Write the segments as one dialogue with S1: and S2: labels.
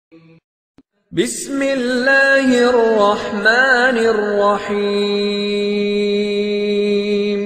S1: بسم الله الرحمن الرحيم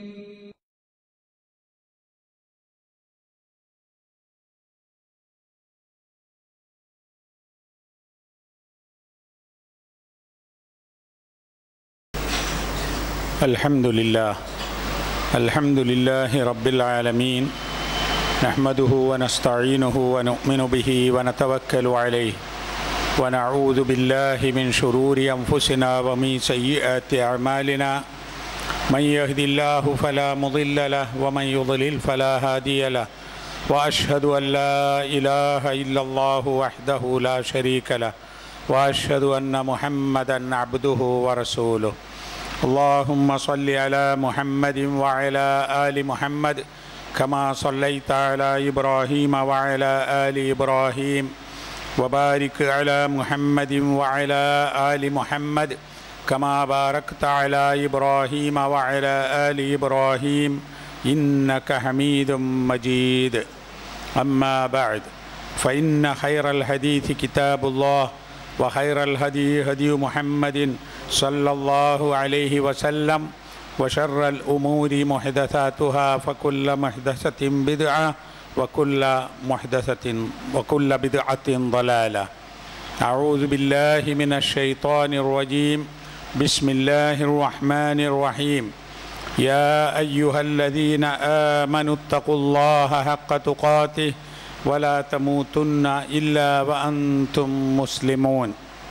S2: الحمد لله الحمد لله رب العالمين نحمده ونستعينه ونؤمن به ونتوكل عليه ونعوذ بالله من شرور انفسنا ومن سيئات اعمالنا من يهد الله فلا مضل له ومن يضلل فلا هادي له واشهد ان لا اله الا الله وحده لا شريك له واشهد ان محمدا عبده ورسوله اللهم صل على محمد وعلى ال محمد كما صليت على ابراهيم وعلى ال ابراهيم وبارك على محمد وعلى ال محمد كما باركت على ابراهيم وعلى ال ابراهيم انك حميد مجيد اما بعد فان خير الحديث كتاب الله وخير الهدي هدي محمد صلى الله عليه وسلم وشر الأمور محدثاتها فكل محدثة بدعة وكل محدثة وكل بدعة ضلالة أعوذ بالله من الشيطان الرجيم بسم الله الرحمن الرحيم يا أيها الذين آمنوا اتقوا الله حق تقاته ولا تموتن إلا وأنتم مسلمون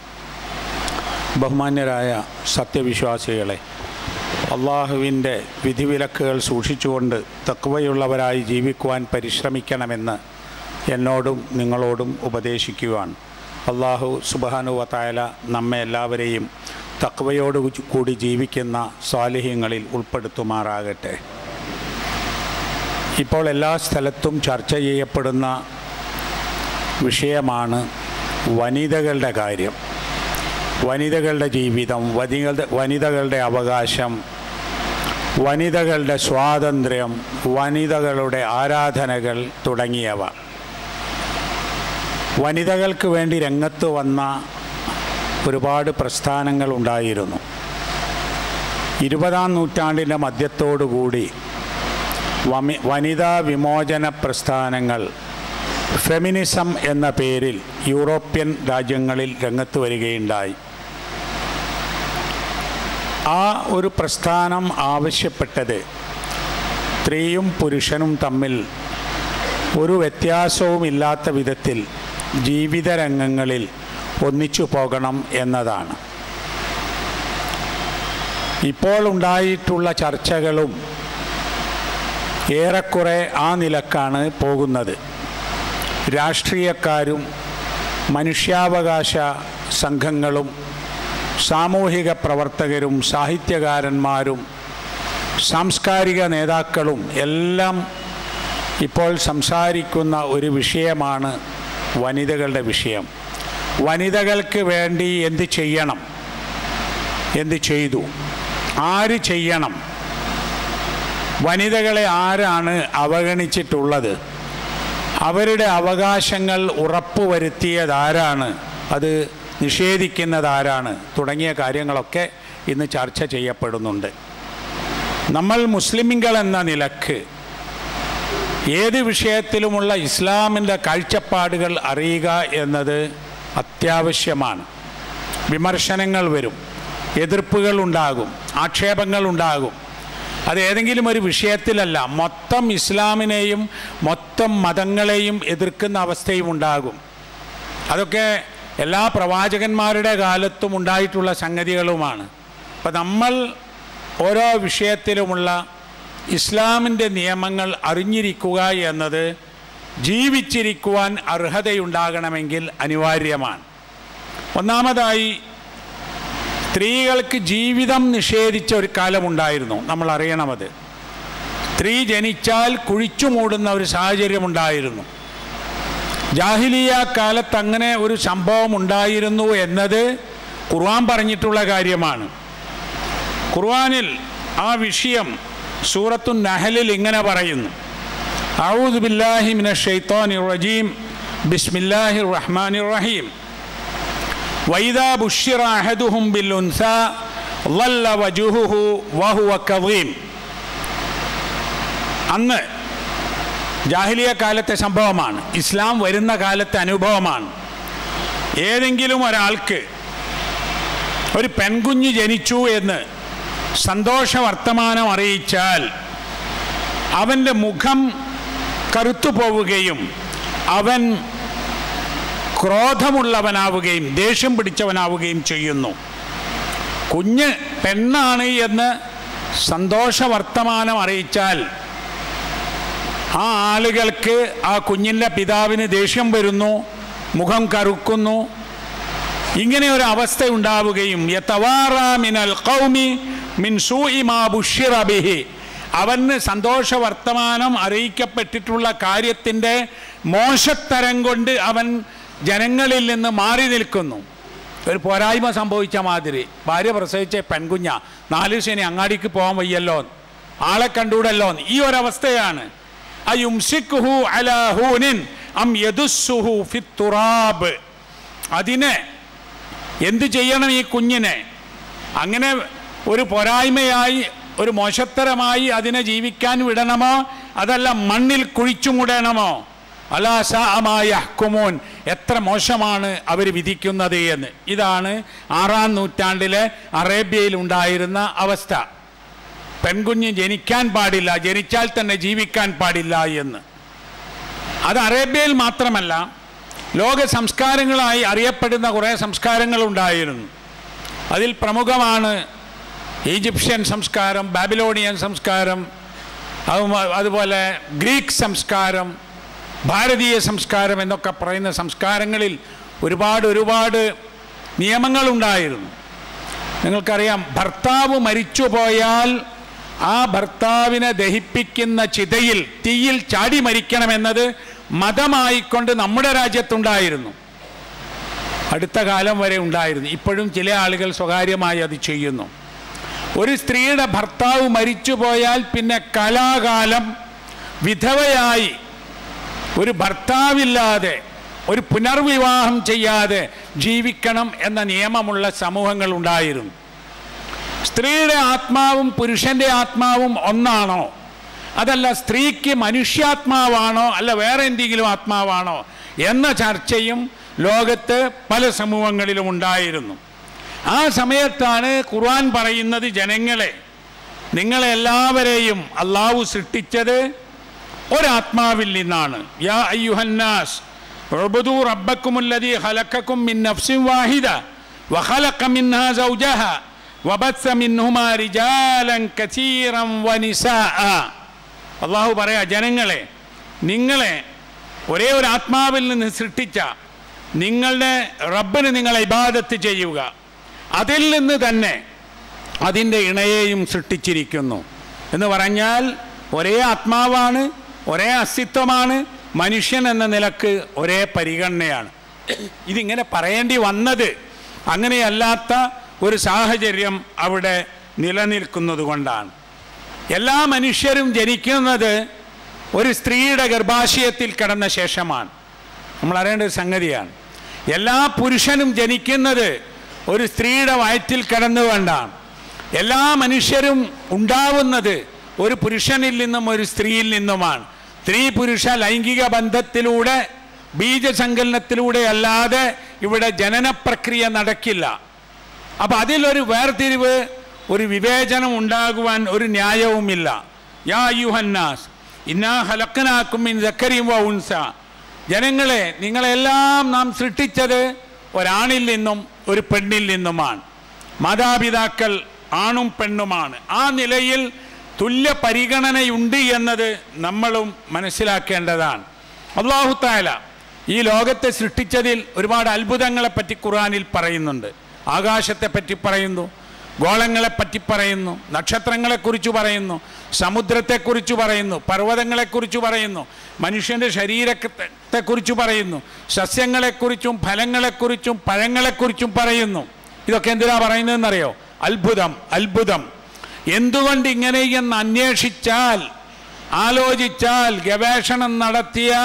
S2: ബഹുമാന്യരായ സത്യവിശ്വാസികളെ അള്ളാഹുവിൻ്റെ വിധിവിലക്കുകൾ സൂക്ഷിച്ചുകൊണ്ട് തക്വയുള്ളവരായി ജീവിക്കുവാൻ പരിശ്രമിക്കണമെന്ന് എന്നോടും നിങ്ങളോടും ഉപദേശിക്കുവാൻ അള്ളാഹു സുബാനുവത്തായ നമ്മെ എല്ലാവരെയും തക്വയോട് കൂടി ജീവിക്കുന്ന സ്വാലിഹ്യങ്ങളിൽ ഉൾപ്പെടുത്തുമാറാകട്ടെ ഇപ്പോൾ എല്ലാ സ്ഥലത്തും ചർച്ച ചെയ്യപ്പെടുന്ന വിഷയമാണ് വനിതകളുടെ കാര്യം വനിതകളുടെ ജീവിതം വനികളുടെ വനിതകളുടെ അവകാശം വനിതകളുടെ സ്വാതന്ത്ര്യം വനിതകളുടെ ആരാധനകൾ തുടങ്ങിയവ വനിതകൾക്ക് വേണ്ടി രംഗത്ത് വന്ന ഒരുപാട് പ്രസ്ഥാനങ്ങൾ ഉണ്ടായിരുന്നു ഇരുപതാം നൂറ്റാണ്ടിൻ്റെ മധ്യത്തോടുകൂടി വമി വനിതാ വിമോചന പ്രസ്ഥാനങ്ങൾ ഫെമിനിസം എന്ന പേരിൽ യൂറോപ്യൻ രാജ്യങ്ങളിൽ രംഗത്ത് വരികയുണ്ടായി ആ ഒരു പ്രസ്ഥാനം ആവശ്യപ്പെട്ടത് സ്ത്രീയും പുരുഷനും തമ്മിൽ ഒരു വ്യത്യാസവുമില്ലാത്ത വിധത്തിൽ ജീവിത രംഗങ്ങളിൽ ഒന്നിച്ചു പോകണം എന്നതാണ് ഇപ്പോൾ ഉണ്ടായിട്ടുള്ള ചർച്ചകളും ഏറെക്കുറെ ആ നിലക്കാണ് പോകുന്നത് രാഷ്ട്രീയക്കാരും മനുഷ്യാവകാശ സംഘങ്ങളും സാമൂഹിക പ്രവർത്തകരും സാഹിത്യകാരന്മാരും സാംസ്കാരിക നേതാക്കളും എല്ലാം ഇപ്പോൾ സംസാരിക്കുന്ന ഒരു വിഷയമാണ് വനിതകളുടെ വിഷയം വനിതകൾക്ക് വേണ്ടി എന്ത് ചെയ്യണം എന്ത് ചെയ്തു ആര് ചെയ്യണം വനിതകളെ ആരാണ് അവഗണിച്ചിട്ടുള്ളത് അവരുടെ അവകാശങ്ങൾ ഉറപ്പുവരുത്തിയതാരാണ് അത് നിഷേധിക്കുന്നതാരാണ് തുടങ്ങിയ കാര്യങ്ങളൊക്കെ ഇന്ന് ചർച്ച ചെയ്യപ്പെടുന്നുണ്ട് നമ്മൾ മുസ്ലിമുകൾ എന്ന നിലക്ക് ഏത് വിഷയത്തിലുമുള്ള ഇസ്ലാമിൻ്റെ കാഴ്ചപ്പാടുകൾ അറിയുക എന്നത് അത്യാവശ്യമാണ് വിമർശനങ്ങൾ വരും എതിർപ്പുകൾ ഉണ്ടാകും ആക്ഷേപങ്ങൾ ഉണ്ടാകും അത് ഏതെങ്കിലും ഒരു വിഷയത്തിലല്ല മൊത്തം ഇസ്ലാമിനെയും മൊത്തം മതങ്ങളെയും എതിർക്കുന്ന അവസ്ഥയും ഉണ്ടാകും അതൊക്കെ എല്ലാ പ്രവാചകന്മാരുടെ കാലത്തും ഉണ്ടായിട്ടുള്ള സംഗതികളുമാണ് അപ്പം നമ്മൾ ഓരോ വിഷയത്തിലുമുള്ള ഇസ്ലാമിൻ്റെ നിയമങ്ങൾ അറിഞ്ഞിരിക്കുക എന്നത് ജീവിച്ചിരിക്കുവാൻ അർഹതയുണ്ടാകണമെങ്കിൽ അനിവാര്യമാണ് ഒന്നാമതായി സ്ത്രീകൾക്ക് ജീവിതം നിഷേധിച്ച ഒരു കാലമുണ്ടായിരുന്നു നമ്മൾ അറിയണമത് സ്ത്രീ ജനിച്ചാൽ കുഴിച്ചു മൂടുന്ന ഒരു സാഹചര്യമുണ്ടായിരുന്നു ജാഹിലിയ കാലത്ത് അങ്ങനെ ഒരു സംഭവം ഉണ്ടായിരുന്നു എന്നത് ഖുർആൻ പറഞ്ഞിട്ടുള്ള കാര്യമാണ് ഖുർആനിൽ ആ വിഷയം സൂറത്തു നഹലിൽ ഇങ്ങനെ പറയുന്നു أعوذ بالله من الشيطان الرجيم ബിസ്മില്ലാഹി റഹ്മാൻ റഹീം വൈദാ ബുഷിറ അഹദുഹും ബിൽ ഉൻസ ظل وجهه وهو كظيم അന്ന് ജാഹിലിയ കാലത്തെ സംഭവമാണ് ഇസ്ലാം വരുന്ന കാലത്തെ അനുഭവമാണ് ഏതെങ്കിലും ഒരാൾക്ക് ഒരു പെൺകുഞ്ഞ് ജനിച്ചു എന്ന് സന്തോഷ വർത്തമാനം അറിയിച്ചാൽ അവൻ്റെ മുഖം കറുത്തു പോവുകയും അവൻ ക്രോധമുള്ളവനാവുകയും ദേഷ്യം പിടിച്ചവനാവുകയും ചെയ്യുന്നു കുഞ്ഞ് പെണ്ണാണ് എന്ന് സന്തോഷ വർത്തമാനം അറിയിച്ചാൽ ആ ആളുകൾക്ക് ആ കുഞ്ഞിൻ്റെ പിതാവിന് ദേഷ്യം വരുന്നു മുഖം കറുക്കുന്നു ഇങ്ങനെ ഒരു അവസ്ഥ ഉണ്ടാവുകയും യതവാറാ മിനൽ ഖൗമി മിൻ സൂഇ മാ ബുശ്ശിറ ബിഹി അവന് സന്തോഷ വർത്തമാനം അറിയിക്കപ്പെട്ടിട്ടുള്ള കാര്യത്തിൻ്റെ മോശത്തരം കൊണ്ട് അവൻ ജനങ്ങളിൽ നിന്ന് മാറി നിൽക്കുന്നു ഒരു പോരായ്മ സംഭവിച്ച മാതിരി ഭാര്യ പ്രസവിച്ച പെൺകുഞ്ഞ നാല് ശനി അങ്ങാടിക്ക് പോകാൻ വയ്യല്ലോ ആളെ കണ്ടൂടല്ലോ ഈ ഒരവസ്ഥയാണ് അയുംസിക്കുഹു അലാ ഹൂനിൻ അം യദുസ്സുഹു ഫിത്തുറാബ് അതിനെ എന്ത് ചെയ്യണം ഈ കുഞ്ഞിനെ അങ്ങനെ ഒരു പോരായ്മയായി ഒരു മോശത്തരമായി അതിനെ ജീവിക്കാൻ വിടണമോ അതല്ല മണ്ണിൽ കുഴിച്ചുമുടണമോ അലാസാമായ ഹക്കുമോൻ എത്ര മോശമാണ് അവർ വിധിക്കുന്നത് എന്ന് ഇതാണ് ആറാം നൂറ്റാണ്ടിലെ അറേബ്യയിൽ ഉണ്ടായിരുന്ന അവസ്ഥ പെൺകുഞ്ഞ് ജനിക്കാൻ പാടില്ല ജനിച്ചാൽ തന്നെ ജീവിക്കാൻ പാടില്ല എന്ന് അത് അറേബ്യയിൽ മാത്രമല്ല ലോക സംസ്കാരങ്ങളായി അറിയപ്പെടുന്ന കുറേ സംസ്കാരങ്ങളുണ്ടായിരുന്നു അതിൽ പ്രമുഖമാണ് ഈജിപ്ഷ്യൻ സംസ്കാരം ബാബിലോണിയൻ സംസ്കാരം അതുമ- അതുപോലെ ഗ്രീക്ക് സംസ്കാരം ഭാരതീയ സംസ്കാരം എന്നൊക്കെ പറയുന്ന സംസ്കാരങ്ങളിൽ ഒരുപാട് ഒരുപാട് നിയമങ്ങളുണ്ടായിരുന്നു നിങ്ങൾക്കറിയാം ഭർത്താവ് മരിച്ചുപോയാൽ ആ ഭർത്താവിനെ ദഹിപ്പിക്കുന്ന ചിതയിൽ തീയിൽ ചാടി മരിക്കണമെന്നത് മതമായിക്കൊണ്ട് നമ്മുടെ രാജ്യത്തുണ്ടായിരുന്നു അടുത്ത കാലം വരെ ഉണ്ടായിരുന്നു ഇപ്പോഴും ചില ആളുകൾ സ്വകാര്യമായി അത് ചെയ്യുന്നു ഒരു സ്ത്രീയുടെ ഭർത്താവ് മരിച്ചുപോയാൽ പിന്നെ കലാകാലം വിധവയായി ഒരു ഭർത്താവില്ലാതെ ഒരു പുനർവിവാഹം ചെയ്യാതെ ജീവിക്കണം എന്ന നിയമമുള്ള സമൂഹങ്ങൾ ഉണ്ടായിരുന്നു സ്ത്രീയുടെ ആത്മാവും പുരുഷന്റെ ആത്മാവും ഒന്നാണോ അതല്ല സ്ത്രീക്ക് മനുഷ്യാത്മാവാണോ അല്ല വേറെ എന്തെങ്കിലും ആത്മാവാണോ എന്ന ചർച്ചയും ലോകത്ത് പല സമൂഹങ്ങളിലും ഉണ്ടായിരുന്നു ആ സമയത്താണ് ഖുർആൻ പറയുന്നത് ജനങ്ങളെ നിങ്ങളെല്ലാവരെയും അള്ളാഹു സൃഷ്ടിച്ചത് ഒരാത്മാവിൽ നിന്നാണ് യാ അയ്യുഹന്നാസ് ഉഅ്ബുദൂ റബ്ബക്കുമുല്ലദീ ഖലഖക്കും മിൻ നഫ്സിൻ വാഹിദ വഖലഖ മിൻഹാ സൗജഹ വബത്സ മിൻഹുമാ റിജാലൻ കസീറൻ വനിസാഅ അള്ളാഹു പറയാ ജനങ്ങളെ നിങ്ങളെ ഒരേ ഒരു ആത്മാവിൽ നിന്ന് സൃഷ്ടിച്ച നിങ്ങളുടെ റബ്ബിന് നിങ്ങൾ ഇബാദത്ത് ചെയ്യുക അതിൽ നിന്ന് തന്നെ അതിൻ്റെ ഇണയെയും സൃഷ്ടിച്ചിരിക്കുന്നു എന്ന് പറഞ്ഞാൽ ഒരേ ആത്മാവാണ് ഒരേ അസ്തിത്വമാണ് മനുഷ്യൻ എന്ന നിലക്ക് ഒരേ പരിഗണനയാണ് ഇതിങ്ങനെ പറയേണ്ടി വന്നത് അങ്ങനെയല്ലാത്ത ഒരു സാഹചര്യം അവിടെ നിലനിൽക്കുന്നത് കൊണ്ടാണ് എല്ലാ മനുഷ്യരും ജനിക്കുന്നത് ഒരു സ്ത്രീയുടെ ഗർഭാശയത്തിൽ കിടന്ന ശേഷമാണ് നമ്മൾ അറിയേണ്ട ഒരു സംഗതിയാണ് എല്ലാ പുരുഷനും ജനിക്കുന്നത് ഒരു സ്ത്രീയുടെ വയറ്റിൽ കിടന്നുകൊണ്ടാണ് എല്ലാ മനുഷ്യരും ഉണ്ടാവുന്നത് ഒരു പുരുഷനിൽ നിന്നും ഒരു സ്ത്രീയിൽ നിന്നുമാണ് സ്ത്രീ പുരുഷ ലൈംഗിക ബന്ധത്തിലൂടെ ബീജസങ്കലനത്തിലൂടെ അല്ലാതെ ഇവിടെ ജനന പ്രക്രിയ നടക്കില്ല അപ്പം അതിലൊരു വേർതിരിവ് ഒരു വിവേചനം ഉണ്ടാകുവാൻ ഒരു ന്യായവുമില്ല യാ യുഹന്നാസ് ഇന്നാ ഹലക്കനാക്കും ഇൻ സക്കരിയും വ ഉൻസ ജനങ്ങളെ നിങ്ങളെല്ലാം നാം സൃഷ്ടിച്ചത് ഒരാണിൽ നിന്നും ഒരു പെണ്ണിൽ നിന്നുമാണ് മാതാപിതാക്കൾ ആണും പെണ്ണുമാണ് ആ നിലയിൽ തുല്യ പരിഗണനയുണ്ട് എന്നത് നമ്മളും മനസ്സിലാക്കേണ്ടതാണ് അള്ളാഹു താല ഈ ലോകത്തെ സൃഷ്ടിച്ചതിൽ ഒരുപാട് അത്ഭുതങ്ങളെപ്പറ്റി ഖുറാനിൽ പറയുന്നുണ്ട് ആകാശത്തെപ്പറ്റി പറയുന്നു ഗോളങ്ങളെപ്പറ്റി പറയുന്നു നക്ഷത്രങ്ങളെക്കുറിച്ച് പറയുന്നു സമുദ്രത്തെക്കുറിച്ച് പറയുന്നു പർവ്വതങ്ങളെക്കുറിച്ച് പറയുന്നു മനുഷ്യൻ്റെ ശരീരത്തെക്കുറിച്ച് പറയുന്നു സസ്യങ്ങളെക്കുറിച്ചും ഫലങ്ങളെക്കുറിച്ചും പഴങ്ങളെക്കുറിച്ചും പറയുന്നു ഇതൊക്കെ എന്തിനാ പറയുന്നതെന്നറിയോ അത്ഭുതം അത്ഭുതം എന്തുകൊണ്ട് ഇങ്ങനെ എന്ന് അന്വേഷിച്ചാൽ ആലോചിച്ചാൽ ഗവേഷണം നടത്തിയാൽ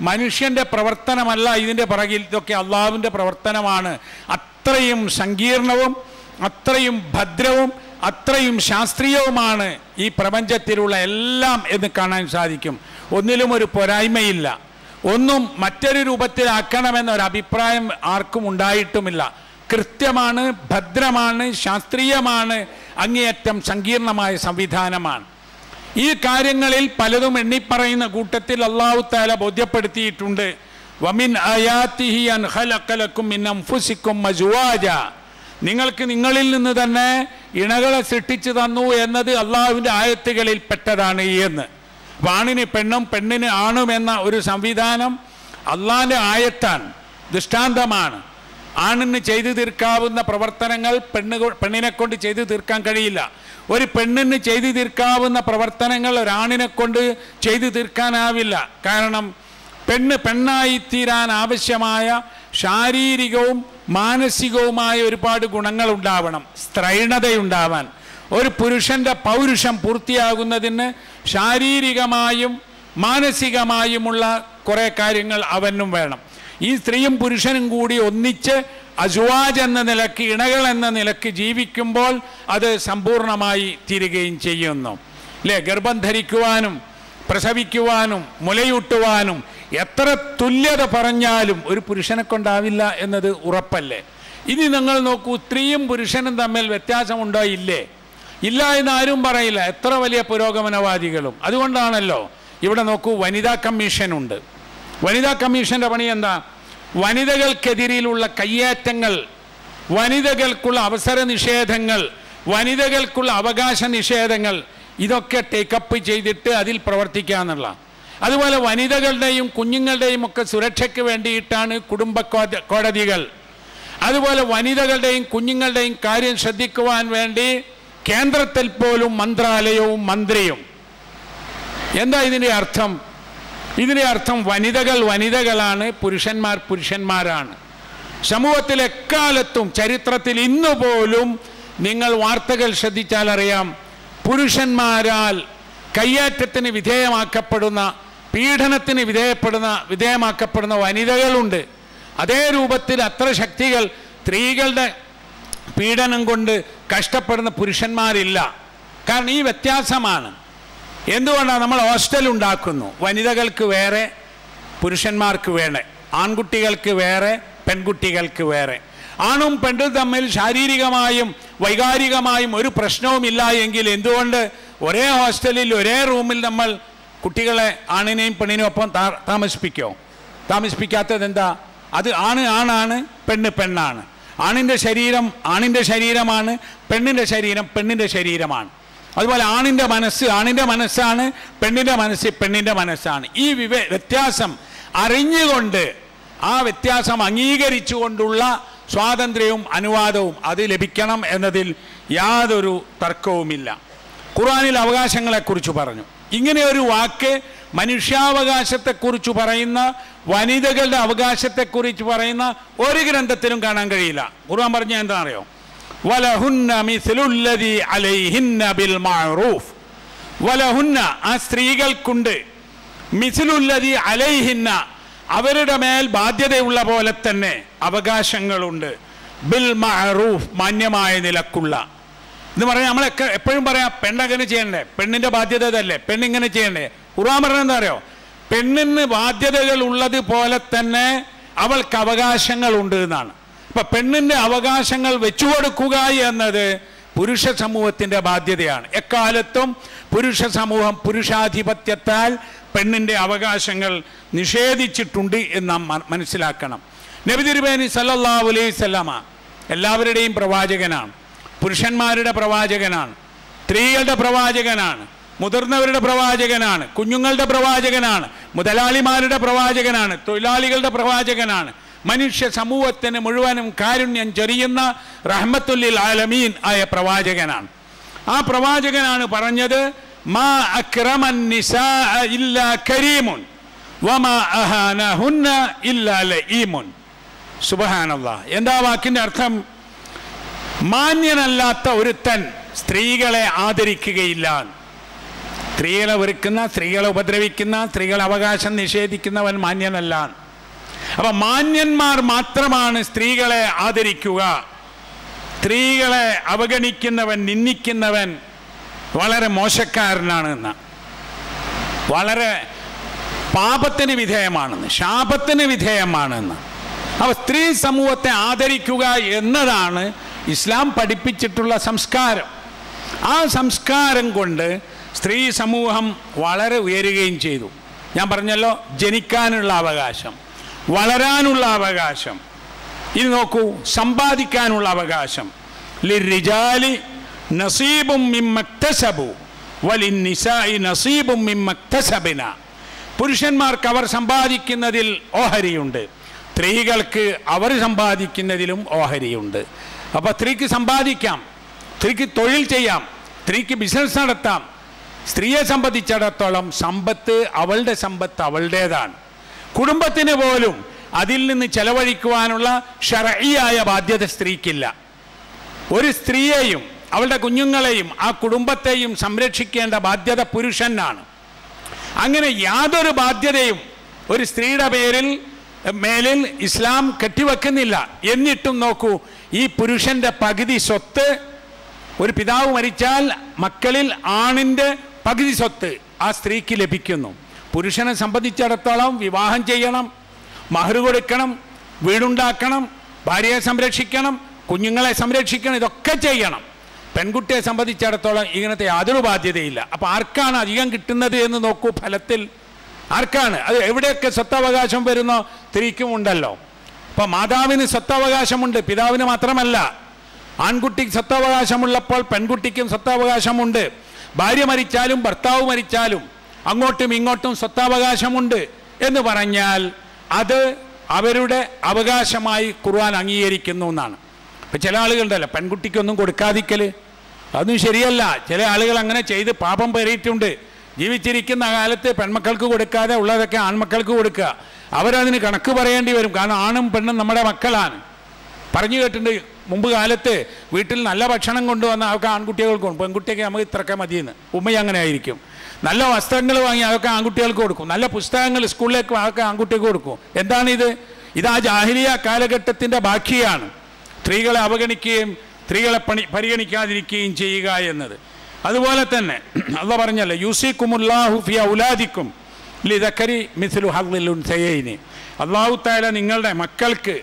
S2: മനുഷ്യൻ്റെ പ്രവർത്തനമല്ല ഇതിൻ്റെ പിറകിൽ ഇതൊക്കെ അള്ളാഹുവിൻ്റെ പ്രവർത്തനമാണ് അത്രയും സങ്കീർണവും അത്രയും ഭദ്രവും അത്രയും ശാസ്ത്രീയവുമാണ് ഈ പ്രപഞ്ചത്തിലുള്ള എല്ലാം എന്ന് കാണാൻ സാധിക്കും ഒന്നിലും ഒരു പോരായ്മയില്ല ഒന്നും മറ്റൊരു രൂപത്തിലാക്കണമെന്ന ഒരു അഭിപ്രായം ആർക്കും ഉണ്ടായിട്ടുമില്ല കൃത്യമാണ് ഭദ്രമാണ് ശാസ്ത്രീയമാണ് അങ്ങേയറ്റം സങ്കീർണമായ സംവിധാനമാണ് ഈ കാര്യങ്ങളിൽ പലതും എണ്ണിപ്പറയുന്ന കൂട്ടത്തിൽ അള്ളാഹു താല ബോധ്യപ്പെടുത്തിയിട്ടുണ്ട് വമിൻ അയാത്തിഹി അൻ ഖലഖലക്കും മിൻ അൻഫുസിക്കും മജുവാജ നിങ്ങൾക്ക് നിങ്ങളിൽ നിന്ന് തന്നെ ഇണകളെ സൃഷ്ടിച്ചു തന്നു എന്നത് അള്ളാഹുവിൻ്റെ ആയത്തുകളിൽ പെട്ടതാണ് എന്ന് അപ്പോൾ ആണിന് പെണ്ണും പെണ്ണിന് ആണും എന്ന ഒരു സംവിധാനം അള്ളാഹിൻ്റെ ആയത്താണ് ദൃഷ്ടാന്തമാണ് ആണിന് ചെയ്തു തീർക്കാവുന്ന പ്രവർത്തനങ്ങൾ പെണ്ണ് പെണ്ണിനെ കൊണ്ട് ചെയ്തു തീർക്കാൻ കഴിയില്ല ഒരു പെണ്ണിന് ചെയ്തു തീർക്കാവുന്ന പ്രവർത്തനങ്ങൾ ഒരാണിനെ കൊണ്ട് ചെയ്തു തീർക്കാനാവില്ല കാരണം പെണ്ണ് പെണ്ണായി തീരാൻ ആവശ്യമായ ശാരീരികവും മാനസികവുമായ ഒരുപാട് ഗുണങ്ങൾ ഉണ്ടാവണം സ്ത്രൈണതയുണ്ടാവാൻ ഒരു പുരുഷന്റെ പൗരുഷം പൂർത്തിയാകുന്നതിന് ശാരീരികമായും മാനസികമായുമുള്ള കുറേ കാര്യങ്ങൾ അവനും വേണം ഈ സ്ത്രീയും പുരുഷനും കൂടി ഒന്നിച്ച് അജുവാജ് എന്ന നിലക്ക് ഇണകൾ എന്ന നിലക്ക് ജീവിക്കുമ്പോൾ അത് സമ്പൂർണമായി തീരുകയും ചെയ്യുന്നു അല്ലേ ഗർഭം ധരിക്കുവാനും പ്രസവിക്കുവാനും മുലയൂട്ടുവാനും എത്ര തുല്യത പറഞ്ഞാലും ഒരു പുരുഷനെ കൊണ്ടാവില്ല എന്നത് ഉറപ്പല്ലേ ഇനി നിങ്ങൾ നോക്കൂ സ്ത്രീയും പുരുഷനും തമ്മിൽ വ്യത്യാസമുണ്ടോ ഇല്ലേ ഇല്ല എന്ന് ആരും പറയില്ല എത്ര വലിയ പുരോഗമനവാദികളും അതുകൊണ്ടാണല്ലോ ഇവിടെ നോക്കൂ വനിതാ കമ്മീഷനുണ്ട് വനിതാ കമ്മീഷന്റെ പണി എന്താ വനിതകൾക്കെതിരെയുള്ള കയ്യേറ്റങ്ങൾ വനിതകൾക്കുള്ള അവസര നിഷേധങ്ങൾ വനിതകൾക്കുള്ള അവകാശ നിഷേധങ്ങൾ ഇതൊക്കെ ടേക്കപ്പ് ചെയ്തിട്ട് അതിൽ പ്രവർത്തിക്കുക എന്നുള്ള അതുപോലെ വനിതകളുടെയും കുഞ്ഞുങ്ങളുടെയും ഒക്കെ സുരക്ഷയ്ക്ക് വേണ്ടിയിട്ടാണ് കുടുംബ കോട- കോടതികൾ അതുപോലെ വനിതകളുടെയും കുഞ്ഞുങ്ങളുടെയും കാര്യം ശ്രദ്ധിക്കുവാൻ വേണ്ടി കേന്ദ്രത്തിൽ പോലും മന്ത്രാലയവും മന്ത്രിയും എന്താ ഇതിൻ്റെ അർത്ഥം ഇതിൻ്റെ അർത്ഥം വനിതകൾ വനിതകളാണ് പുരുഷന്മാർ പുരുഷന്മാരാണ് സമൂഹത്തിൽ എക്കാലത്തും ചരിത്രത്തിൽ ഇന്ന് പോലും നിങ്ങൾ വാർത്തകൾ ശ്രദ്ധിച്ചാൽ അറിയാം പുരുഷന്മാരാൽ കയ്യേറ്റത്തിന് വിധേയമാക്കപ്പെടുന്ന പീഡനത്തിന് വിധേയപ്പെടുന്ന വിധേയമാക്കപ്പെടുന്ന വനിതകളുണ്ട് അതേ രൂപത്തിൽ അത്ര ശക്തികൾ സ്ത്രീകളുടെ പീഡനം കൊണ്ട് കഷ്ടപ്പെടുന്ന പുരുഷന്മാരില്ല കാരണം ഈ വ്യത്യാസമാണ് എന്തുകൊണ്ടാണ് നമ്മൾ ഹോസ്റ്റൽ ഉണ്ടാക്കുന്നു വനിതകൾക്ക് വേറെ പുരുഷന്മാർക്ക് വേറെ ആൺകുട്ടികൾക്ക് വേറെ പെൺകുട്ടികൾക്ക് വേറെ ആണും പെണ്ണും തമ്മിൽ ശാരീരികമായും വൈകാരികമായും ഒരു പ്രശ്നവുമില്ല എങ്കിൽ എന്തുകൊണ്ട് ഒരേ ഹോസ്റ്റലിൽ ഒരേ റൂമിൽ നമ്മൾ കുട്ടികളെ ആണിനെയും പെണ്ണിനെയും ഒപ്പം താ- താമസിപ്പിക്കോ താമസിപ്പിക്കാത്തത് എന്താ അത് ആണ് ആണാണ് പെണ്ണ് പെണ്ണാണ് ആണിൻ്റെ ശരീരം ആണിൻ്റെ ശരീരമാണ് പെണ്ണിൻ്റെ ശരീരം പെണ്ണിൻ്റെ ശരീരമാണ് അതുപോലെ ആണിൻ്റെ മനസ്സ് ആണിൻ്റെ മനസ്സാണ് പെണ്ണിൻ്റെ മനസ്സ് പെണ്ണിൻ്റെ മനസ്സാണ് ഈ വിവ വ്യത്യാസം അറിഞ്ഞുകൊണ്ട് ആ വ്യത്യാസം അംഗീകരിച്ചുകൊണ്ടുള്ള സ്വാതന്ത്ര്യവും അനുവാദവും അത് ലഭിക്കണം എന്നതിൽ യാതൊരു തർക്കവുമില്ല ഖുർആനിൽ അവകാശങ്ങളെക്കുറിച്ച് പറഞ്ഞു ഇങ്ങനെ ഒരു വാക്ക് മനുഷ്യാവകാശത്തെക്കുറിച്ച് പറയുന്ന വനിതകളുടെ അവകാശത്തെക്കുറിച്ച് പറയുന്ന ഒരു ഗ്രന്ഥത്തിലും കാണാൻ കഴിയില്ല ഖുർആൻ പറഞ്ഞ എന്താ അറിയോ വലഹുന്ന മിസ്ലുല്ലദി അലൈഹിന്ന ബിൽ മഅറൂഫ് വലഹുന്ന ആ സ്ത്രീകൾക്കുണ്ട് മിസ്ലുല്ലദി അലൈഹിന്ന അവരുടെ മേൽ ബാധ്യതയുള്ള പോലെ തന്നെ അവകാശങ്ങളുണ്ട് ബിൽ മഅറൂഫ് മാന്യമായ നിലക്കുള്ള എന്ന് പറഞ്ഞാൽ നമ്മളൊക്കെ എപ്പോഴും പറയാം പെണ്ണങ്ങനെ ചെയ്യണ്ടേ പെണ്ണിന്റെ ബാധ്യത ഇതല്ലേ പെണ്ണിങ്ങനെ ചെയ്യണ്ടേ ഖുർആൻ പറഞ്ഞ എന്താ അറിയോ പെണ്ണിന് ബാധ്യതകൾ ഉള്ളത് പോലെ തന്നെ അവൾക്ക് അവകാശങ്ങൾ ഉണ്ട് എന്നാണ് അപ്പൊ പെണ്ണിന്റെ അവകാശങ്ങൾ വെച്ചു കൊടുക്കുക എന്നത് പുരുഷ സമൂഹത്തിന്റെ ബാധ്യതയാണ് എക്കാലത്തും പുരുഷ സമൂഹം പുരുഷാധിപത്യത്താൽ പെണ്ണിന്റെ അവകാശങ്ങൾ നിഷേധിച്ചിട്ടുണ്ട് എന്ന് നാം മ- മനസ്സിലാക്കണം നബി തിരുമേനി സല്ലല്ലാഹു അലൈഹി സ്വലാമ എല്ലാവരുടെയും പ്രവാചകനാണ് പുരുഷന്മാരുടെ പ്രവാചകനാണ് സ്ത്രീകളുടെ പ്രവാചകനാണ് മുതിർന്നവരുടെ പ്രവാചകനാണ് കുഞ്ഞുങ്ങളുടെ പ്രവാചകനാണ് മുതലാളിമാരുടെ പ്രവാചകനാണ് തൊഴിലാളികളുടെ പ്രവാചകനാണ് മനുഷ്യ സമൂഹത്തിന് മുഴുവനും കാരുണ്യം ചൊരിയുന്ന റഹ്മത്തുല്ലിൽ ആലമീൻ ആയ പ്രവാചകനാണ് ആ പ്രവാചകനാണ് പറഞ്ഞത് മാ അക്രമൻ നിസാ ഇല്ലാ കരീമുൻ വമാ അഹാനഹുന്ന ഇല്ലാ ലഈമുൻ സുബ്ഹാനല്ലാ എന്താ വാക്കിന്റെ അർത്ഥം മാന്യനല്ലാത്ത ഒരുത്തൻ സ്ത്രീകളെ ആദരിക്കുകയില്ല സ്ത്രീകളെ വെറുക്കുന്ന സ്ത്രീകളെ ഉപദ്രവിക്കുന്ന സ്ത്രീകളെ അവകാശം നിഷേധിക്കുന്നവൻ മാന്യനല്ല അപ്പം മാന്യന്മാർ മാത്രമാണ് സ്ത്രീകളെ ആദരിക്കുക സ്ത്രീകളെ അവഗണിക്കുന്നവൻ നിന്ദിക്കുന്നവൻ വളരെ മോശക്കാരനാണ് എന്ന് വളരെ പാപത്തിന് വിധേയമാണെന്ന് ശാപത്തിന് വിധേയമാണെന്ന് അപ്പോൾ സ്ത്രീ സമൂഹത്തെ ആദരിക്കുക എന്നതാണ് ഇസ്ലാം പഠിപ്പിച്ചിട്ടുള്ള സംസ്കാരം ആ സംസ്കാരം കൊണ്ട് സ്ത്രീ സമൂഹം വളരെ ഉയരുകയും ചെയ്തു ഞാൻ പറഞ്ഞല്ലോ ജനിക്കാനുള്ള അവകാശം വളരാനുള്ള അവകാശം ഇത് നോക്കൂ സമ്പാദിക്കാനുള്ള അവകാശം ലിരിജാലി നസീബും മിമ്മക്തസബു വലിന്നിസായി നസീബും മിമ്മക്തസബിന പുരുഷന്മാർക്ക് അവർ സമ്പാദിക്കുന്നതിൽ ഓഹരിയുണ്ട് സ്ത്രീകൾക്ക് അവർ സമ്പാദിക്കുന്നതിലും ഓഹരിയുണ്ട് അപ്പോൾ സ്ത്രീക്ക് സമ്പാദിക്കാം സ്ത്രീക്ക് തൊഴിൽ ചെയ്യാം സ്ത്രീക്ക് ബിസിനസ് നടത്താം സ്ത്രീയെ സംബന്ധിച്ചിടത്തോളം സമ്പത്ത് അവളുടെ സമ്പത്ത് അവളുടേതാണ് കുടുംബത്തിന് പോലും അതിൽ നിന്ന് ചെലവഴിക്കുവാനുള്ള ഷറയിയായ ബാധ്യത സ്ത്രീക്കില്ല ഒരു സ്ത്രീയെയും അവളുടെ കുഞ്ഞുങ്ങളെയും ആ കുടുംബത്തെയും സംരക്ഷിക്കേണ്ട ബാധ്യത പുരുഷനാണ് അങ്ങനെ യാതൊരു ബാധ്യതയും ഒരു സ്ത്രീയുടെ പേരിൽ മേലിൽ ഇസ്ലാം കെട്ടിവെക്കുന്നില്ല എന്നിട്ടും നോക്കൂ ഈ പുരുഷന്റെ പകുതി സ്വത്ത് ഒരു പിതാവ് മരിച്ചാൽ മക്കളിൽ ആണിൻ്റെ പകുതി സ്വത്ത് ആ സ്ത്രീക്ക് ലഭിക്കുന്നു പുരുഷനെ സംബന്ധിച്ചിടത്തോളം വിവാഹം ചെയ്യണം മഹർ കൊടുക്കണം വീടുണ്ടാക്കണം ഭാര്യയെ സംരക്ഷിക്കണം കുഞ്ഞുങ്ങളെ സംരക്ഷിക്കണം ഇതൊക്കെ ചെയ്യണം പെൺകുട്ടിയെ സംബന്ധിച്ചിടത്തോളം ഇങ്ങനത്തെ യാതൊരു ബാധ്യതയില്ല അപ്പോൾ ആർക്കാണ് അധികം കിട്ടുന്നത് എന്ന് നോക്കൂ ഫലത്തിൽ ആർക്കാണ് അത് എവിടെയൊക്കെ സ്വത്തവകാശം വരുന്നോ സ്ത്രീക്കും ഉണ്ടല്ലോ അപ്പോൾ മാതാവിന് സ്വത്തവകാശമുണ്ട് പിതാവിന് മാത്രമല്ല ആൺകുട്ടിക്ക് സ്വത്തവകാശമുള്ളപ്പോൾ പെൺകുട്ടിക്കും സ്വത്തവകാശമുണ്ട് ഭാര്യ മരിച്ചാലും ഭർത്താവ് മരിച്ചാലും അങ്ങോട്ടും ഇങ്ങോട്ടും സ്വത്തവകാശമുണ്ട് എന്ന് പറഞ്ഞാൽ അത് അവരുടെ അവകാശമായി ഖുർആൻ അംഗീകരിക്കുന്നു എന്നാണ് ഇപ്പം ചില ആളുകളുണ്ടല്ലോ പെൺകുട്ടിക്കൊന്നും കൊടുക്കാതിക്കൽ അതൊന്നും ശരിയല്ല ചില ആളുകൾ അങ്ങനെ ചെയ്ത് പാപം പേറിയിട്ടുണ്ട് ജീവിച്ചിരിക്കുന്ന കാലത്ത് പെൺമക്കൾക്ക് കൊടുക്കാതെ ഉള്ളതൊക്കെ ആൺമക്കൾക്ക് കൊടുക്കുക അവരതിന് കണക്ക് പറയേണ്ടി വരും കാരണം ആണും പെണ്ണും നമ്മുടെ മക്കളാണ് പറഞ്ഞു കേട്ടിട്ടുണ്ട് മുമ്പ് കാലത്ത് വീട്ടിൽ നല്ല ഭക്ഷണം കൊണ്ടുവന്ന അതൊക്കെ ആൺകുട്ടികൾക്ക് കൊടുക്കും പെൺകുട്ടിയൊക്കെ നമുക്ക് ഇത്രയൊക്കെ മതിയെന്ന് ഉമ്മ അങ്ങനെ ആയിരിക്കും നല്ല വസ്ത്രങ്ങൾ വാങ്ങി അതൊക്കെ ആൺകുട്ടികൾക്ക് കൊടുക്കും നല്ല പുസ്തകങ്ങൾ സ്കൂളിലേക്ക് അതൊക്കെ ആൺകുട്ടികൾക്ക് കൊടുക്കും എന്താണിത് ഇത് ആ ജാഹിലിയ കാലഘട്ടത്തിൻ്റെ ബാക്കിയാണ് സ്ത്രീകളെ അവഗണിക്കുകയും സ്ത്രീകളെ പണി പരിഗണിക്കാതിരിക്കുകയും ചെയ്യുക എന്നത് അതുപോലെ തന്നെ അല്ല പറഞ്ഞല്ലോ യൂസിക്കുമുല്ലാഹു ഫി ഔലാദിക്കും ലിതക്കരി മിഥിലു ഹദ്ദിലുൻ സയ്യൈനി അള്ളാഹു താല നിങ്ങളുടെ മക്കൾക്ക്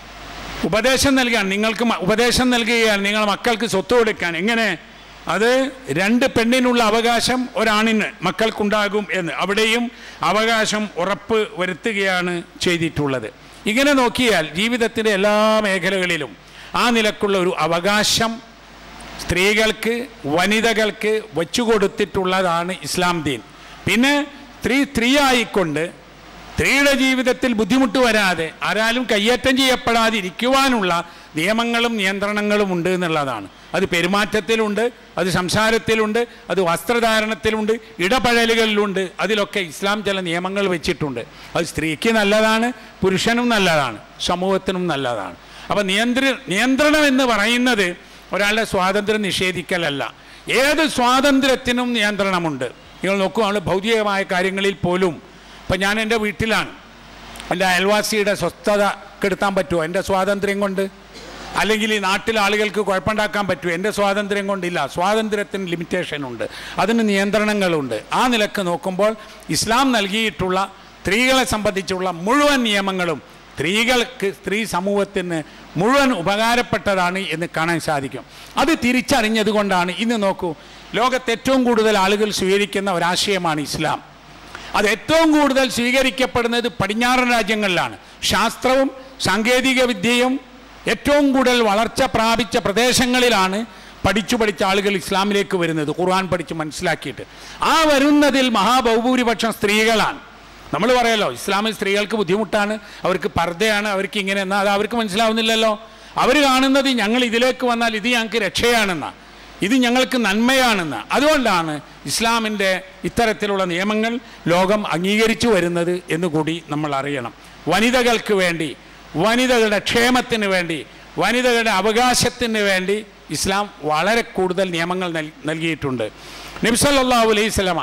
S2: ഉപദേശം നൽകാൻ നിങ്ങൾക്ക് മ- ഉപദേശം നൽകുകയാണ് നിങ്ങൾ മക്കൾക്ക് സ്വത്ത് കൊടുക്കാൻ എങ്ങനെ അത് രണ്ട് പെണ്ണിനുള്ള അവകാശം ഒരാണിന് മക്കൾക്കുണ്ടാകും എന്ന് അവിടെയും അവകാശം ഉറപ്പ് വരുത്തുകയാണ് ചെയ്തിട്ടുള്ളത് ഇങ്ങനെ നോക്കിയാൽ ജീവിതത്തിൻ്റെ എല്ലാ മേഖലകളിലും ആ നിലക്കുള്ള ഒരു അവകാശം സ്ത്രീകൾക്ക് വനിതകൾക്ക് വച്ചു കൊടുത്തിട്ടുള്ളതാണ് ഇസ്ലാം ദീൻ പിന്നെ സ്ത്രീ സ്ത്രീയായിക്കൊണ്ട് സ്ത്രീയുടെ ജീവിതത്തിൽ ബുദ്ധിമുട്ട് വരാതെ ആരാലും കയ്യേറ്റം ചെയ്യപ്പെടാതിരിക്കുവാനുള്ള നിയമങ്ങളും നിയന്ത്രണങ്ങളും ഉണ്ട് എന്നുള്ളതാണ് അത് പെരുമാറ്റത്തിലുണ്ട് അത് സംസാരത്തിലുണ്ട് അത് വസ്ത്രധാരണത്തിലുണ്ട് ഇടപഴകലുകളിലുണ്ട് അതിലൊക്കെ ഇസ്ലാം ചില നിയമങ്ങൾ വെച്ചിട്ടുണ്ട് അത് സ്ത്രീക്ക് നല്ലതാണ് പുരുഷനും നല്ലതാണ് സമൂഹത്തിനും നല്ലതാണ് അപ്പം നിയന്ത്ര നിയന്ത്രണം എന്ന് പറയുന്നത് ഒരാളുടെ സ്വാതന്ത്ര്യം നിഷേധിക്കലല്ല ഏത് സ്വാതന്ത്ര്യത്തിനും നിയന്ത്രണമുണ്ട് നിങ്ങൾ നോക്കൂ നമ്മൾ ഭൗതികമായ കാര്യങ്ങളിൽ പോലും ഇപ്പം ഞാൻ എൻ്റെ വീട്ടിലാണ് എൻ്റെ അയൽവാസിയുടെ സ്വസ്ഥത കെടുത്താൻ പറ്റുമോ എൻ്റെ സ്വാതന്ത്ര്യം കൊണ്ട് അല്ലെങ്കിൽ ഈ നാട്ടിലെ ആളുകൾക്ക് കുഴപ്പമുണ്ടാക്കാൻ പറ്റുമോ എൻ്റെ സ്വാതന്ത്ര്യം കൊണ്ടില്ല സ്വാതന്ത്ര്യത്തിന് ലിമിറ്റേഷൻ ഉണ്ട് അതിന് നിയന്ത്രണങ്ങളുണ്ട് ആ നിലക്ക് നോക്കുമ്പോൾ ഇസ്ലാം നൽകിയിട്ടുള്ള സ്ത്രീകളെ സംബന്ധിച്ചുള്ള മുഴുവൻ നിയമങ്ങളും സ്ത്രീകൾക്ക് സ്ത്രീ സമൂഹത്തിന് മുഴുവൻ ഉപകാരപ്പെട്ടതാണ് എന്ന് കാണാൻ സാധിക്കും അത് തിരിച്ചറിഞ്ഞതുകൊണ്ടാണ് ഇന്ന് നോക്കൂ ലോകത്ത് ഏറ്റവും കൂടുതൽ ആളുകൾ സ്വീകരിക്കുന്ന ഒരാശയമാണ് ഇസ്ലാം അത് ഏറ്റവും കൂടുതൽ സ്വീകരിക്കപ്പെടുന്നത് പടിഞ്ഞാറൻ രാജ്യങ്ങളിലാണ് ശാസ്ത്രവും സാങ്കേതിക വിദ്യയും ഏറ്റവും കൂടുതൽ വളർച്ച പ്രാപിച്ച പ്രദേശങ്ങളിലാണ് പഠിച്ചു പഠിച്ച ആളുകൾ ഇസ്ലാമിലേക്ക് വരുന്നത് ഖുർആൻ പഠിച്ച് മനസ്സിലാക്കിയിട്ട് ആ വരുന്നതിൽ മഹാബഹുഭൂരിപക്ഷം സ്ത്രീകളാണ് നമ്മൾ പറയല്ലോ ഇസ്ലാമിൽ സ്ത്രീകൾക്ക് ബുദ്ധിമുട്ടാണ് അവർക്ക് പർദ്ദയാണ് അവർക്ക് ഇങ്ങനെ എന്നാൽ അത് അവർക്ക് മനസ്സിലാവുന്നില്ലല്ലോ അവർ കാണുന്നത് ഞങ്ങൾ ഇതിലേക്ക് വന്നാൽ ഇത് ഞങ്ങൾക്ക് രക്ഷയാണെന്നാണ് ഇത് ഞങ്ങൾക്ക് നന്മയാണെന്ന് അതുകൊണ്ടാണ് ഇസ്ലാമിൻ്റെ ഇത്തരത്തിലുള്ള നിയമങ്ങൾ ലോകം അംഗീകരിച്ചു വരുന്നത് എന്നുകൂടി നമ്മൾ അറിയണം വനിതകൾക്ക് വേണ്ടി വനിതകളുടെ ക്ഷേമത്തിന് വേണ്ടി വനിതകളുടെ അവകാശത്തിന് വേണ്ടി ഇസ്ലാം വളരെ കൂടുതൽ നിയമങ്ങൾ നൽ- നൽകിയിട്ടുണ്ട് നബ്സല്ലാഹു അലൈഹി സ്വലമ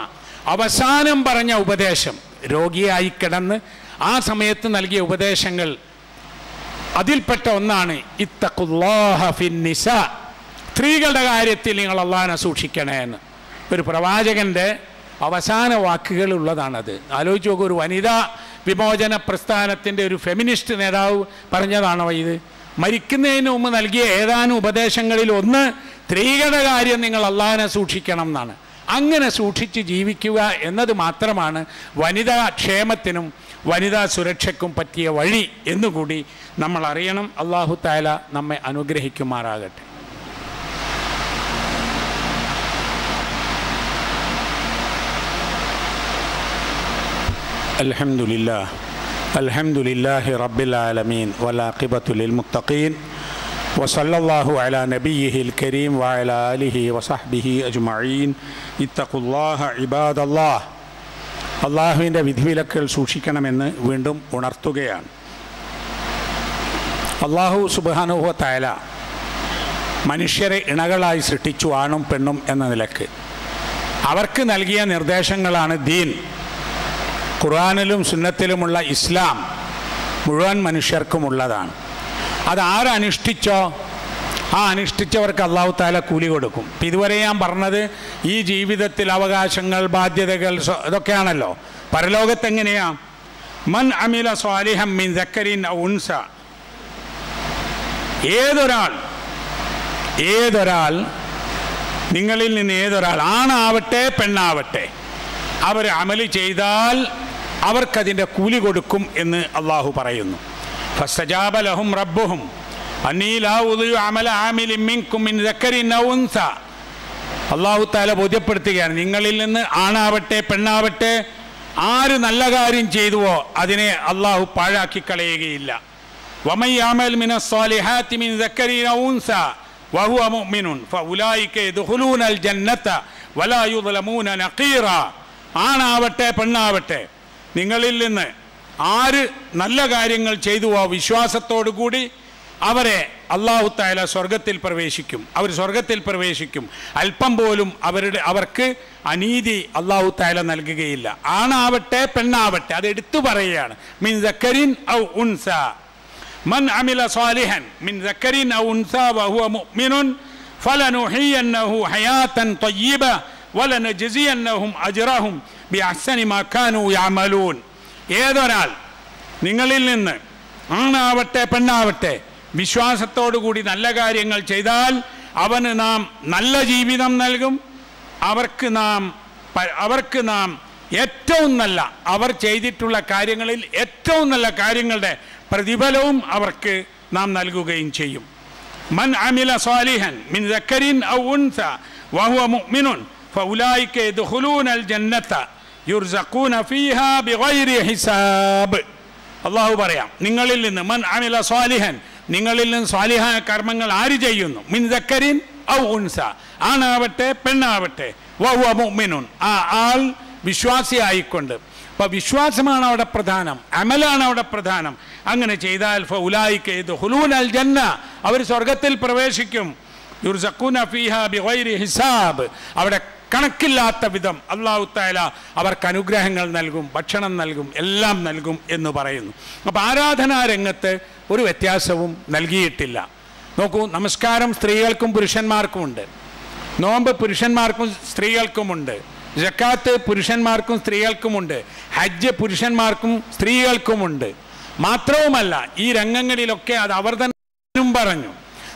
S2: അവസാനം പറഞ്ഞ ഉപദേശം രോഗിയായി കിടന്ന് ആ സമയത്ത് നൽകിയ ഉപദേശങ്ങൾ അതിൽപ്പെട്ട ഒന്നാണ് ഇത്തഖുല്ലാഹ ഫിന്നിസ സ്ത്രീകളുടെ കാര്യത്തിൽ നിങ്ങൾ അള്ളാഹിനെ സൂക്ഷിക്കണേ എന്ന് ഒരു പ്രവാചകന്റെ അവസാന വാക്കുകൾ ഉള്ളതാണത് ആലോചിച്ച് നോക്കൂ ഒരു വനിതാ വിമോചന പ്രസ്ഥാനത്തിൻ്റെ ഒരു ഫെമിനിസ്റ്റ് നേതാവ് പറഞ്ഞതാണോ ഇത് മരിക്കുന്നതിന് മുമ്പ് നൽകിയ ഏതാനും ഉപദേശങ്ങളിൽ ഒന്ന് സ്ത്രീകളുടെ കാര്യം നിങ്ങൾ അള്ളാഹിനെ സൂക്ഷിക്കണം എന്നാണ് അങ്ങനെ സൂക്ഷിച്ച് ജീവിക്കുക എന്നത് മാത്രമാണ് വനിതാ ക്ഷേമത്തിനും വനിതാ സുരക്ഷയ്ക്കും പറ്റിയ വഴി എന്നുകൂടി നമ്മൾ അറിയണം അള്ളാഹു താല നമ്മെ അനുഗ്രഹിക്കുമാറാകട്ടെ الحمد لله الحمد لله رب العالمين والعاقبة للمتقين وصلى الله على نبيه الكريم وعلى آله وصحبه أجمعين اتقوا الله عباد الله അള്ളാഹുവിൻ്റെ വിധിവിലക്കുകൾ സൂക്ഷിക്കണമെന്ന് വീണ്ടും ഉണർത്തുകയാണ് അള്ളാഹു സുബാനുഹ തായാല മനുഷ്യരെ ഇണകളായി സൃഷ്ടിച്ചു ആണും പെണ്ണും എന്ന നിലക്ക് അവർക്ക് നൽകിയ നിർദ്ദേശങ്ങളാണ് ദീൻ ഖുർആാനിലും സുന്നത്തിലുമുള്ള ഇസ്ലാം മുഴുവൻ മനുഷ്യർക്കുമുള്ളതാണ് അത് ആരനുഷ്ഠിച്ചോ ആ അനുഷ്ഠിച്ചവർക്ക് അള്ളാഹു താല കൂലി കൊടുക്കും ഇപ്പം ഇതുവരെ ഞാൻ പറഞ്ഞത് ഈ ജീവിതത്തിൽ അവകാശങ്ങൾ ബാധ്യതകൾ സ്വ- ഇതൊക്കെയാണല്ലോ പരലോകത്ത് എങ്ങനെയാ മൻ അമില സ്വാലിഹം മിൻ ദക്കരിൻ ഔ ഉൻസ ഏതൊരാൾ ഏതൊരാൾ നിങ്ങളിൽ നിന്ന് ഏതൊരാൾ ആണാവട്ടെ പെണ്ണാവട്ടെ അവർ അമല് ചെയ്താൽ അവർക്കതിൻ്റെ കൂലി കൊടുക്കും എന്ന് അള്ളാഹു പറയുന്നു ഫസ്തജാബ ലഹും റബ്ബുഹും അന്നീ ലാ ഉദിയു അമല ആമിലിൻ മിൻകും മിൻ ദക്കരിൻ ഔ ഉൻസ അള്ളാഹു താല ബോധ്യപ്പെടുത്തുകയാണ് നിങ്ങളിൽ നിന്ന് ആണാവട്ടെ പെണ്ണാവട്ടെ ആര് നല്ല കാര്യം ചെയ്തുവോ അതിനെ അള്ളാഹു പാഴാക്കി കളയുകയില്ല ومن يعمل من الصالحات من ذكر أو أنثى وهو مؤمن فأولئك يدخلون الجنة ولا يظلمون نقيرا ആണാവട്ടെ പെണ്ണാവട്ടെ നിങ്ങളിൽ നിന്ന് ആര് നല്ല കാര്യങ്ങൾ ചെയ്തുവോ വിശ്വാസത്തോടു കൂടി അവരെ അള്ളാഹു താല സ്വർഗത്തിൽ പ്രവേശിക്കും അവർ സ്വർഗത്തിൽ പ്രവേശിക്കും അല്പം പോലും അവരുടെ അവർക്ക് അനീതി അള്ളാഹു താല നൽകുകയില്ല ആണാവട്ടെ പെണ്ണാവട്ടെ അത് എടുത്തു പറയുകയാണ് മിൻ ദക്കരിൻ ഔ ഉൻസ من عمل صالحا من ذكر أو أنثى وهو مؤمن فلنحيينه حياة طيبة ولنجزينهم أجرهم بأحسن ما كانوا يعملون ഏതൊരാൾ നിങ്ങളിൽ നിന്ന് ആണാവട്ടെ പെണ്ണാവട്ടെ വിശ്വാസത്തോടു കൂടി നല്ല കാര്യങ്ങൾ ചെയ്താൽ അവന് നാം നല്ല ജീവിതം നൽകും അവർക്ക് നാം പ- അവർക്ക് നാം ഏറ്റവും നല്ല അവർ ചെയ്തിട്ടുള്ള കാര്യങ്ങളിൽ ഏറ്റവും നല്ല കാര്യങ്ങളുടെ പ്രതിഫലവും അവർക്ക് നാം നൽകുകയും ചെയ്യും من عمل صالحا من ذكر أو أنثى وهو مؤمن فأولئك يدخلون الجنة يرزقون فيها بغير حساب അള്ളാഹു പറയാം നിങ്ങളിൽ നിന്ന് മൻ അമില സ്വാലിഹൻ നിങ്ങളിൽ നിന്ന് സ്വാലിഹായ കർമ്മങ്ങൾ ആര് ചെയ്യുന്നു മിൻ ദക്കരിൻ ഔ ഉൻസ ആണാവട്ടെ പെണ്ണാവട്ടെ വഹുവ മുഅ്മിനുൻ ആ ആൾ വിശ്വാസിയായിക്കൊണ്ട് അപ്പോൾ വിശ്വാസമാണ് അവിടെ പ്രധാനം അമലാണ് അവിടെ പ്രധാനം അങ്ങനെ ചെയ്താൽ ഫൗലായിക്ക് ഹുലൂൻ അൽ ജന്ന അവർ സ്വർഗത്തിൽ പ്രവേശിക്കും യുർസഖൂന ഫീഹ ബിഗൈരി ഹിസാബ് അവിടെ കണക്കില്ലാത്ത വിധം അള്ളാഹു താല അവർക്ക് അനുഗ്രഹങ്ങൾ നൽകും ഭക്ഷണം നൽകും എല്ലാം നൽകും എന്ന് പറയുന്നു അപ്പോൾ ആരാധനാ രംഗത്ത് ഒരു വ്യത്യാസവും നൽകിയിട്ടില്ല നോക്കൂ നമസ്കാരം സ്ത്രീകൾക്കും പുരുഷന്മാർക്കുമുണ്ട് നോമ്പ് പുരുഷന്മാർക്കും സ്ത്രീകൾക്കുമുണ്ട് ജക്കാത്ത് പുരുഷന്മാർക്കും സ്ത്രീകൾക്കുമുണ്ട് ഹജ്ജ് പുരുഷന്മാർക്കും സ്ത്രീകൾക്കുമുണ്ട് മാത്രവുമല്ല ഈ രംഗങ്ങളിലൊക്കെ അത് അവർ തന്നെ പറഞ്ഞു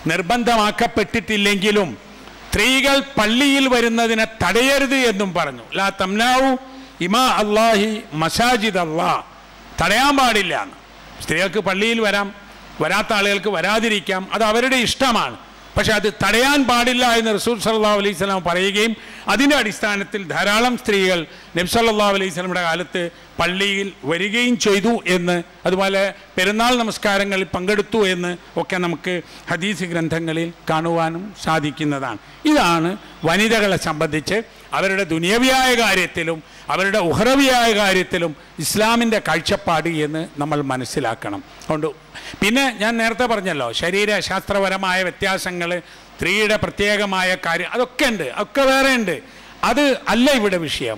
S2: നിർബന്ധമാക്കപ്പെട്ടിട്ടില്ലെങ്കിലും സ്ത്രീകൾ പള്ളിയിൽ വരുന്നതിനെ തടയരുത് എന്നും പറഞ്ഞു ലാ തംനാവു ഇമാ അള്ളാഹി മസാജിദ് അള്ളാ തടയാൻ പാടില്ല എന്ന് സ്ത്രീകൾക്ക് പള്ളിയിൽ വരാം വരാത്ത ആളുകൾക്ക് വരാതിരിക്കാം അത് അവരുടെ ഇഷ്ടമാണ് പക്ഷെ അത് തടയാൻ പാടില്ല എന്ന് റസൂൽ സല്ലാ അലൈഹി സ്വലാം പറയുകയും അതിൻ്റെ അടിസ്ഥാനത്തിൽ ധാരാളം സ്ത്രീകൾ നബി സല്ലാ അലൈഹി സ്വലമിയുടെ കാലത്ത് പള്ളിയിൽ വരികയും ചെയ്തു എന്ന് അതുപോലെ പെരുന്നാൾ നമസ്കാരങ്ങളിൽ പങ്കെടുത്തു എന്ന് ഒക്കെ നമുക്ക് ഹദീസ് ഗ്രന്ഥങ്ങളിൽ കാണുവാനും സാധിക്കുന്നതാണ് ഇതാണ് വനിതകളെ സംബന്ധിച്ച് അവരുടെ ദുനിയവിയായ കാര്യത്തിലും അവരുടെ ഉഹറവിയായ കാര്യത്തിലും ഇസ്ലാമിൻ്റെ കാഴ്ചപ്പാട് എന്ന് നമ്മൾ മനസ്സിലാക്കണം അതുകൊണ്ട് പിന്നെ ഞാൻ നേരത്തെ പറഞ്ഞല്ലോ ശരീരശാസ്ത്രപരമായ വ്യത്യാസങ്ങൾ സ്ത്രീയുടെ പ്രത്യേകമായ കാര്യം അതൊക്കെ ഉണ്ട് ഒക്കെ വേറെ ഉണ്ട് അത് അല്ല ഇവിടെ വിഷയം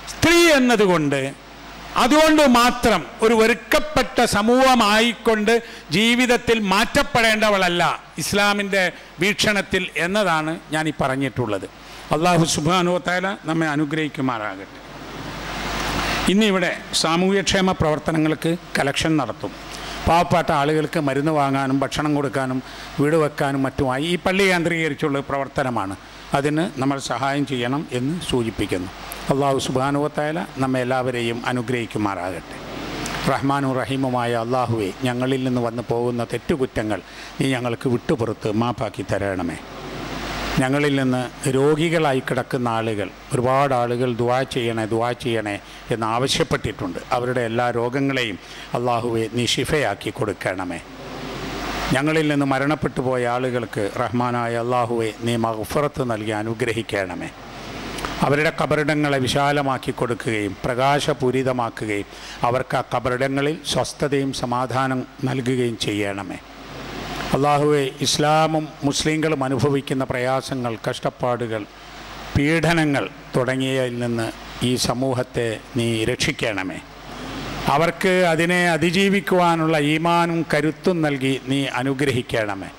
S2: സ്ത്രീ എന്നതുകൊണ്ട് അതുകൊണ്ട് മാത്രം ഒരു വെറുക്കപ്പെട്ട സമൂഹമായിക്കൊണ്ട് ജീവിതത്തിൽ മാറ്റപ്പെടേണ്ടവളല്ല ഇസ്ലാമിൻ്റെ വീക്ഷണത്തിൽ എന്നതാണ് ഞാൻ ഈ പറഞ്ഞിട്ടുള്ളത് അള്ളാഹു സുബാനുവത്താല നമ്മെ അനുഗ്രഹിക്കുമാറാകട്ടെ ഇന്നിവിടെ സാമൂഹ്യക്ഷേമ പ്രവർത്തനങ്ങൾക്ക് കലക്ഷൻ നടത്തും പാവപ്പെട്ട ആളുകൾക്ക് മരുന്ന് വാങ്ങാനും ഭക്ഷണം കൊടുക്കാനും വീട് വെക്കാനും മറ്റുമായി ഈ പള്ളി കേന്ദ്രീകരിച്ചുള്ള പ്രവർത്തനമാണ് അതിന് നമ്മൾ സഹായം ചെയ്യണം എന്ന് സൂചിപ്പിക്കുന്നു അള്ളാഹു സുബാനുവത്തായാല നമ്മെ എല്ലാവരെയും അനുഗ്രഹിക്കുമാറാകട്ടെ റഹ്മാനും റഹീമുമായ അള്ളാഹുവെ ഞങ്ങളിൽ നിന്ന് വന്നു പോകുന്ന തെറ്റുകുറ്റങ്ങൾ നീ ഞങ്ങൾക്ക് വിട്ടുപുറത്ത് മാപ്പാക്കി തരണമേ ഞങ്ങളിൽ നിന്ന് രോഗികളായി കിടക്കുന്ന ആളുകൾ ഒരുപാട് ആളുകൾ ദുവാ ചെയ്യണേ ദുവാ ചെയ്യണേ എന്ന് ആവശ്യപ്പെട്ടിട്ടുണ്ട് അവരുടെ എല്ലാ രോഗങ്ങളെയും അള്ളാഹുവെ നീ ഷിഫയാക്കി കൊടുക്കണമേ ഞങ്ങളിൽ നിന്ന് മരണപ്പെട്ടു പോയ ആളുകൾക്ക് റഹ്മാനായ അള്ളാഹുവെ നീ മഹഫറത്ത് നൽകി അനുഗ്രഹിക്കണമേ അവരുടെ കബറിടങ്ങളെ വിശാലമാക്കി കൊടുക്കുകയും പ്രകാശപൂരിതമാക്കുകയും അവർക്ക് ആ കബറിടങ്ങളിൽ സ്വസ്ഥതയും സമാധാനം നൽകുകയും ചെയ്യണമേ അള്ളാഹുവെ ഇസ്ലാമും മുസ്ലിങ്ങളും അനുഭവിക്കുന്ന പ്രയാസങ്ങൾ കഷ്ടപ്പാടുകൾ പീഡനങ്ങൾ തുടങ്ങിയതിൽ നിന്ന് ഈ സമൂഹത്തെ നീ രക്ഷിക്കണമേ അവർക്ക് അതിനെ അതിജീവിക്കുവാനുള്ള ഈമാനും കരുത്തും നൽകി നീ അനുഗ്രഹിക്കണമേ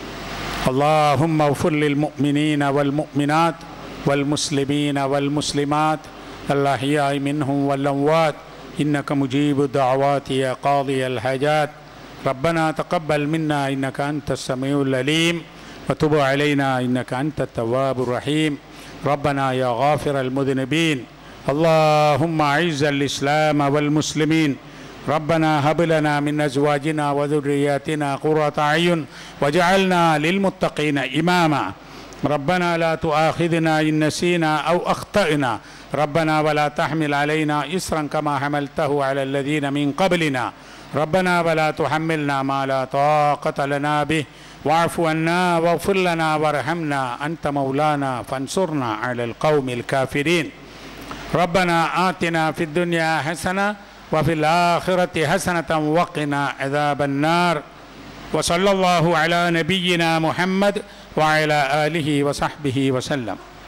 S2: اللهم اغفر للمؤمنين والمؤمنات والمسلمين والمسلمات الأحياء منهم والأموات إنك مجيب الدعوات يا قاضي الحاجات ربنا تقبل منا إنك أنت السميع العليم وتب علينا إنك أنت التواب الرحيم ربنا يا غافر المذنبين اللهم أعز الإسلام والمسلمين ربنا هب لنا من أزواجنا وذرياتنا قرة أعين واجعلنا للمتقين إماما ربنا لا تؤاخذنا إن نسينا أو أخطأنا ربنا ولا تحمل علينا إسرا كما حملته على الذين من قبلنا ربنا ولا تحملنا ما لا طاقة لنا به واعف عنا واغفر لنا وارحمنا أنت مولانا فانصرنا على القوم الكافرين ربنا آتنا في الدنيا حسنة وفي الآخرة حسنة وقنا عذاب النار وصلى الله على نبينا محمد وعلى آله وصحبه وسلم